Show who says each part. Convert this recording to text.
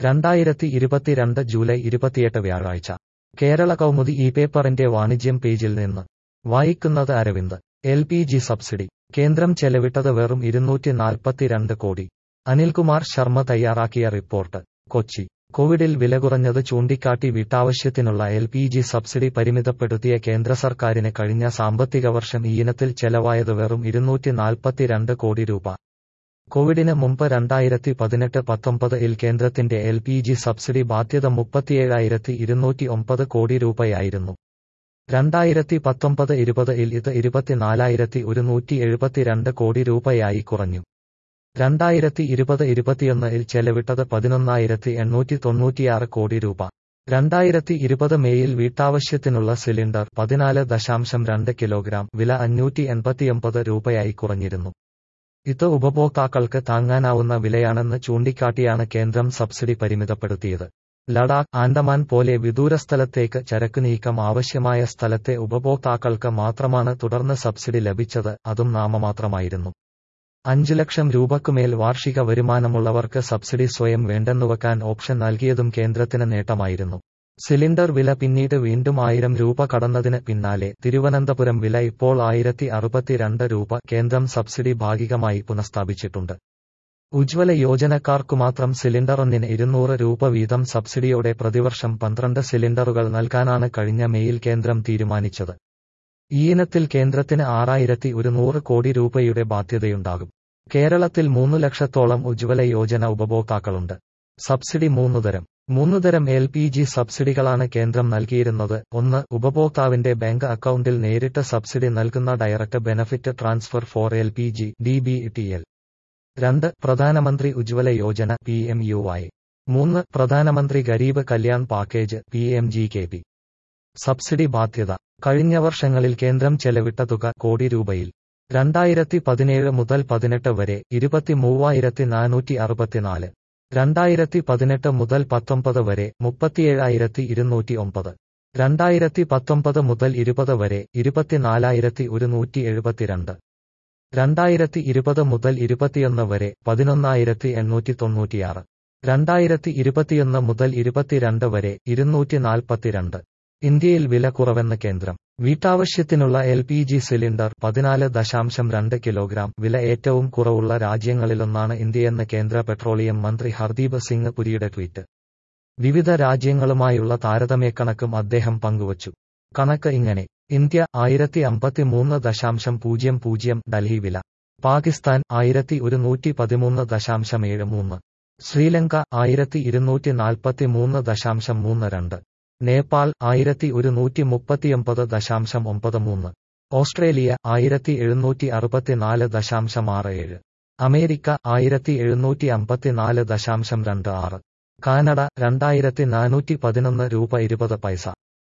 Speaker 1: രണ്ടായിരത്തി ഇരുപത്തിരണ്ട് ജൂലൈ ഇരുപത്തിയെട്ട് വ്യാഴാഴ്ച കേരള കൗമുദി ഈ പേപ്പറിന്റെ വാണിജ്യം പേജിൽ നിന്ന് വായിക്കുന്നത് Aravind L P G subsidy കേന്ദ്രം ചെലവിട്ടത് വെറും ഇരുന്നൂറ്റി നാൽപ്പത്തിരണ്ട് കോടി അനിൽകുമാർ ശർമ്മ തയ്യാറാക്കിയ റിപ്പോർട്ട് കൊച്ചി കോവിഡിൽ വില കുറഞ്ഞത് ചൂണ്ടിക്കാട്ടി വീട്ടാവശ്യത്തിനുള്ള എൽ പി ജി സബ്സിഡി പരിമിതപ്പെടുത്തിയ കേന്ദ്ര സർക്കാരിന് കഴിഞ്ഞ സാമ്പത്തിക വർഷം ഈയിനത്തിൽ ചെലവായത് വെറും ഇരുന്നൂറ്റി നാൽപ്പത്തിരണ്ട് കോടി രൂപ കോവിഡിന് മുമ്പ് രണ്ടായിരത്തി പതിനെട്ട് പത്തൊമ്പത് ഇൽ കേന്ദ്രത്തിന്റെ എൽ പി ജി സബ്സിഡി ബാധ്യത മുപ്പത്തിയേഴായിരത്തി ഇരുന്നൂറ്റി ഒമ്പത് കോടി രൂപയായിരുന്നു രണ്ടായിരത്തി പത്തൊമ്പത് ഇരുപത് ഇൽ ഇത് ഇരുപത്തിനാലായിരത്തി ഒരുന്നൂറ്റി എഴുപത്തിരണ്ട് കോടി രൂപയായി കുറഞ്ഞു രണ്ടായിരത്തി ഇരുപത് ഇരുപത്തിയൊന്ന് ഇൽ ചെലവിട്ടത് പതിനൊന്നായിരത്തി എണ്ണൂറ്റി തൊണ്ണൂറ്റിയാറ് കോടി രൂപ രണ്ടായിരത്തി ഇരുപത് മേയിൽ വീട്ടാവശ്യത്തിനുള്ള സിലിണ്ടർ പതിനാല് ദശാംശം രണ്ട് കിലോഗ്രാം വില അഞ്ഞൂറ്റി എൺപത്തിയൊമ്പത് രൂപയായി കുറഞ്ഞിരുന്നു ഇത് ഉപഭോക്താക്കൾക്ക് താങ്ങാനാവുന്ന വിലയാണെന്ന് ചൂണ്ടിക്കാട്ടിയാണ് കേന്ദ്രം സബ്സിഡി പരിമിതപ്പെടുത്തിയത് ലഡാക്ക് ആൻഡമാൻ പോലെ വിദൂരസ്ഥലത്തേക്ക് ചരക്ക് നീക്കം ആവശ്യമായ സ്ഥലത്തെ ഉപഭോക്താക്കൾക്ക് മാത്രമാണ് തുടർന്ന് സബ്സിഡി ലഭിച്ചത് അതും നാമമാത്രമായിരുന്നു അഞ്ചു ലക്ഷം രൂപക്കുമേൽ വാർഷിക വരുമാനമുള്ളവർക്ക് സബ്സിഡി സ്വയം വേണ്ടെന്നുവെക്കാൻ ഓപ്ഷൻ നൽകിയതും കേന്ദ്രത്തിന് നേട്ടമായിരുന്നു സിലിണ്ടർ വില പിന്നീട് വീണ്ടും ആയിരം രൂപ കടന്നതിന് പിന്നാലെ തിരുവനന്തപുരം വില ഇപ്പോൾ ആയിരത്തി അറുപത്തിരണ്ട് രൂപ കേന്ദ്രം സബ്സിഡി ഭാഗികമായി പുനഃസ്ഥാപിച്ചിട്ടുണ്ട് ഉജ്വല യോജനക്കാർക്കു മാത്രം സിലിണ്ടർ ഒന്നിന് ഇരുന്നൂറ് രൂപ വീതം സബ്സിഡിയോടെ പ്രതിവർഷം പന്ത്രണ്ട് സിലിണ്ടറുകൾ നൽകാനാണ് കഴിഞ്ഞ മെയിൽ കേന്ദ്രം തീരുമാനിച്ചത് ഈയിനത്തിൽ കേന്ദ്രത്തിന് ആറായിരത്തി ഒരുന്നൂറ് കോടി രൂപയുടെ ബാധ്യതയുണ്ടാകും കേരളത്തിൽ മൂന്നു ലക്ഷത്തോളം ഉജ്വല യോജന ഉപഭോക്താക്കളുണ്ട് സബ്സിഡി മൂന്നുതരം മൂന്നുതരം എൽ പി ജി സബ്സിഡികളാണ് കേന്ദ്രം നൽകിയിരുന്നത് ഒന്ന് ഉപഭോക്താവിന്റെ ബാങ്ക് അക്കൗണ്ടിൽ നേരിട്ട് സബ്സിഡി നൽകുന്ന direct benefit transfer for L P G D B T L രണ്ട് പ്രധാനമന്ത്രി Ujjwala Yojana P M U I മൂന്ന് പ്രധാനമന്ത്രി Garib Kalyan package P M G K P subsidy ബാധ്യത കഴിഞ്ഞ വർഷങ്ങളിൽ കേന്ദ്രം ചെലവിട്ട തുക കോടി രൂപയിൽ രണ്ടായിരത്തി പതിനേഴ് മുതൽ പതിനെട്ട് വരെ ഇരുപത്തി മൂവായിരത്തി നാനൂറ്റി അറുപത്തിനാല് രണ്ടായിരത്തി പതിനെട്ട് മുതൽ പത്തൊമ്പത് വരെ മുപ്പത്തിയേഴായിരത്തി ഇരുന്നൂറ്റി ഒമ്പത് രണ്ടായിരത്തി പത്തൊമ്പത് മുതൽ ഇരുപത് വരെ ഇരുപത്തിനാലായിരത്തി ഒരുന്നൂറ്റി എഴുപത്തിരണ്ട് രണ്ടായിരത്തി ഇരുപത് മുതൽ ഇരുപത്തിയൊന്ന് വരെ പതിനൊന്നായിരത്തി എണ്ണൂറ്റി തൊണ്ണൂറ്റിയാറ് രണ്ടായിരത്തി ഇരുപത്തിയൊന്ന് മുതൽ ഇരുപത്തിരണ്ട് വരെ ഇരുന്നൂറ്റി നാൽപ്പത്തിരണ്ട് ഇന്ത്യയിൽ വില കുറവെന്ന് കേന്ദ്രം വീട്ടാവശ്യത്തിനുള്ള എൽ പി ജി സിലിണ്ടർ പതിനാല് ദശാംശം രണ്ട് കിലോഗ്രാം വില ഏറ്റവും കുറവുള്ള രാജ്യങ്ങളിലൊന്നാണ് ഇന്ത്യയെന്ന് കേന്ദ്ര പെട്രോളിയം മന്ത്രി ഹർദീപ് സിംഗ് പുരിയുടെ ട്വീറ്റ് വിവിധ രാജ്യങ്ങളുമായുള്ള താരതമ്യക്കണക്കും അദ്ദേഹം പങ്കുവച്ചു കണക്ക് ഇങ്ങനെ ഇന്ത്യ ആയിരത്തി അമ്പത്തിമൂന്ന് ദശാംശം പൂജ്യം പൂജ്യം ഡൽഹി വില പാകിസ്ഥാൻ ആയിരത്തി ഒരുന്നൂറ്റി പതിമൂന്ന് ദശാംശം ഏഴ് മൂന്ന് ശ്രീലങ്ക ആയിരത്തി ഇരുന്നൂറ്റി നാൽപ്പത്തി മൂന്ന് ദശാംശം മൂന്ന് രണ്ട് നേപ്പാൾ ആയിരത്തി ഒരുന്നൂറ്റി മുപ്പത്തിയൊമ്പത് ദശാംശം ഒമ്പത് മൂന്ന് ഓസ്ട്രേലിയ ആയിരത്തി എഴുന്നൂറ്റി അറുപത്തിനാല് ദശാംശം ആറ് ഏഴ് അമേരിക്ക ആയിരത്തി എഴുന്നൂറ്റി അമ്പത്തിനാല് ദശാംശം രണ്ട് ആറ് കാനഡ രണ്ടായിരത്തി നാനൂറ്റി പതിനൊന്ന് രൂപ ഇരുപത് പൈസ